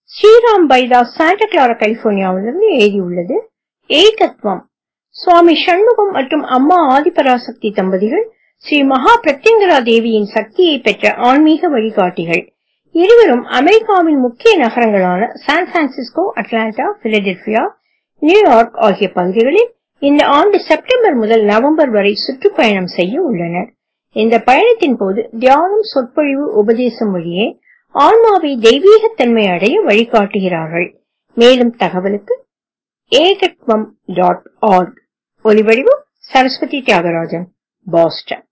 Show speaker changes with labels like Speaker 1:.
Speaker 1: Sriram Baidas Santa Clara கலிபோர்னியாவிலிருந்து எழுதியுள்ளது ஏகத்வம் சுவாமி சண்முகம் மற்றும் அம்மா ஆதிபராசக்தி தம்பதிகள் ஸ்ரீ மகா பிரத்யங்கரா தேவியின் சக்தியை பெற்ற ஆன்மீக வழிகாட்டிகள் இருவரும் அமெரிக்காவின் முக்கிய நகரங்களான San Francisco Atlanta Philadelphia New York ஆகிய பகுதிகளில் இந்த ஆண்டு செப்டம்பர் முதல் நவம்பர் வரை சுற்றுப்பயணம் செய்ய உள்ளனர் இந்த பயணத்தின் போது தியானம் சொற்பொழிவு உபதேசம் வழியே ஆன்மாவை தெய்வீகத்தன்மை அடைய வழிகாட்டுகிறார்கள் மேலும் தகவலுக்கு ஏகத்வம் டாட் ஆர்க் ஒலிவடிவு சரஸ்வதி தியாகராஜன் பாஸ்டன்